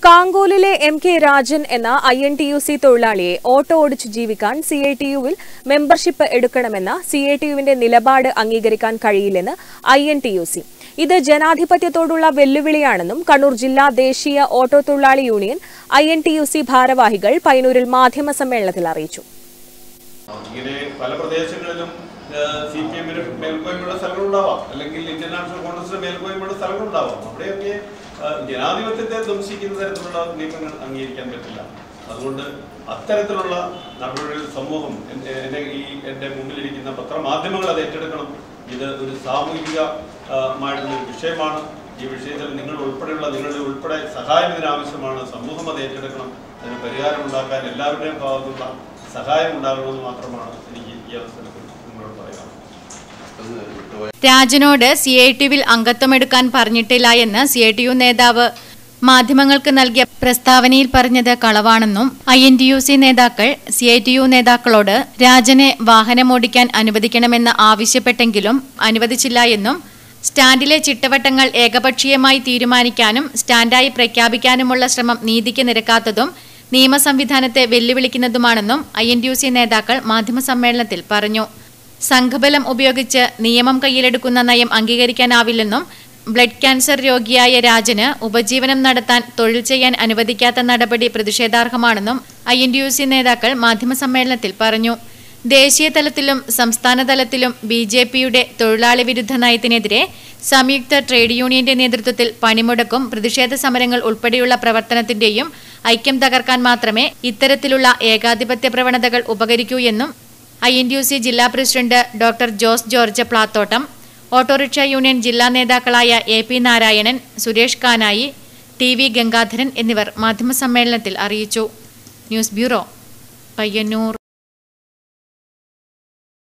കാങ്കോലിലെ M K Rajan എന്ന I N T U C തൊഴിലാളിയെ auto ഓടിച്ച് ജീവിക്കാൻ സി ഐ ടി യുവിൽ മെമ്പർഷിപ്പ് എടുക്കണമെന്ന സി ഐ ടി യുവിന്റെ നിലപാട് അംഗീകരിക്കാൻ കഴിയില്ലെന്ന് I N T U C ഇത് ജനാധിപത്യത്തോടുള്ള വെല്ലുവിളിയാണെന്നും കണ്ണൂർ ജില്ലാ ദേശീയ ഓട്ടോ തൊഴിലാളി union I N T U C ഭാരവാഹികൾ പയ്യന്നൂരിൽ മാധ്യമസമ്മേളനത്തിൽ അറിയിച്ചു ഇങ്ങനെ പല പ്രദേശങ്ങളിലും സി പി എമ്മിന് മേൽക്കോയ്മയുള്ള സ്ഥലങ്ങളുണ്ടാവാം അല്ലെങ്കിൽ ഇന്ത്യൻ നാഷണൽ കോൺഗ്രസിന് മേൽക്കോയ്മയുള്ള സ്ഥലങ്ങളുണ്ടാവാം അവിടെയൊക്കെ ആ, ജനാധിപത്യത്തെ ധ്വംസിക്കുന്ന തരത്തിലുള്ള നീക്കങ്ങൾ അംഗീകരിക്കാൻ പറ്റില്ല അതുകൊണ്ട് അത്തരത്തിലുള്ള നടപടികളിൽ സമൂഹം എന്റെ എന്റെ ഈ എന്റെ മുമ്പിലിരിക്കുന്ന പത്രമാധ്യമങ്ങൾ അത് ഏറ്റെടുക്കണം ഇത് ഒരു സാമൂഹിക ആ, മായിട്ടുള്ള ഒരു വിഷയമാണ് ഈ വിഷയത്തിൽ നിങ്ങൾ ഉൾപ്പെടെയുള്ള നിങ്ങളുടെ ഉൾപ്പെടെ സഹായം ഇതിനാവശ്യമാണ് സമൂഹം അത് ഏറ്റെടുക്കണം അതിന് പരിഹാരം ഉണ്ടാക്കാൻ എല്ലാവരുടെയും ഭാഗത്തുള്ള സഹായം ഉണ്ടാകണമെന്ന് മാത്രമാണ് എനിക്ക് ഈ അവസരത്തിൽ നിങ്ങളോട് പറയാം രാജനോട് സി ഐ ടിയുവിൽ അംഗത്വമെടുക്കാൻ പറഞ്ഞിട്ടില്ല എന്ന് സി ഐ ടി യു നേതാവ് മാധ്യമങ്ങൾക്ക് നൽകിയ പ്രസ്താവനയിൽ പറഞ്ഞത് കളവാണെന്നും I N T U C നേതാക്കൾ സി ഐ ടി യു നേതാക്കളോട് രാജനെ വാഹനമോടിക്കാൻ അനുവദിക്കണമെന്ന് ആവശ്യപ്പെട്ടെങ്കിലും അനുവദിച്ചില്ല എന്നും സ്റ്റാൻഡിലെ ചിട്ടവട്ടങ്ങൾ ഏകപക്ഷീയമായി തീരുമാനിക്കാനും സ്റ്റാൻഡായി പ്രഖ്യാപിക്കാനുമുള്ള ശ്രമം നീതിക്ക് നിരക്കാത്തതും നിയമസംവിധാനത്തെ വെല്ലുവിളിക്കുന്നതുമാണെന്നും I N T U C നേതാക്കൾ മാധ്യമസമ്മേളനത്തിൽ പറഞ്ഞു സംഘബലം ഉപയോഗിച്ച് നിയമം കയ്യിലെടുക്കുന്ന നയം അംഗീകരിക്കാനാവില്ലെന്നും ബ്ലഡ് ക്യാൻസർ രോഗിയായ രാജന് ഉപജീവനം നടത്താൻ തൊഴിൽ ചെയ്യാൻ അനുവദിക്കാത്ത നടപടി പ്രതിഷേധാർഹമാണെന്നും I N D U C നേതാക്കൾ മാധ്യമസമ്മേളനത്തിൽ പറഞ്ഞു ദേശീയ തലത്തിലും സംസ്ഥാന തലത്തിലും ബി ജെ പിയുടെ തൊഴിലാളി വിരുദ്ധ നയത്തിനെതിരെ സംയുക്ത ട്രേഡ് യൂണിയന്റെ നേതൃത്വത്തിൽ പണിമുടക്കും പ്രതിഷേധ സമരങ്ങൾ ഉൾപ്പെടെയുള്ള പ്രവർത്തനത്തിന്റെയും ഐക്യം തകർക്കാൻ മാത്രമേ ഇത്തരത്തിലുള്ള ഏകാധിപത്യ പ്രവണതകൾ ഉപകരിക്കൂ എന്നും ഐ എൻ യു സി ജില്ലാ president doctor Jose George Plathottam auto rickshaw union ജില്ലാ നേതാക്കളായ A P Narayanan Suresh Kanayi T V Gangadharan എന്നിവർ മാധ്യമസമ്മേളനത്തിൽ അറിയിച്ചു ന്യൂസ് ബ്യൂറോ പയ്യന്നൂർ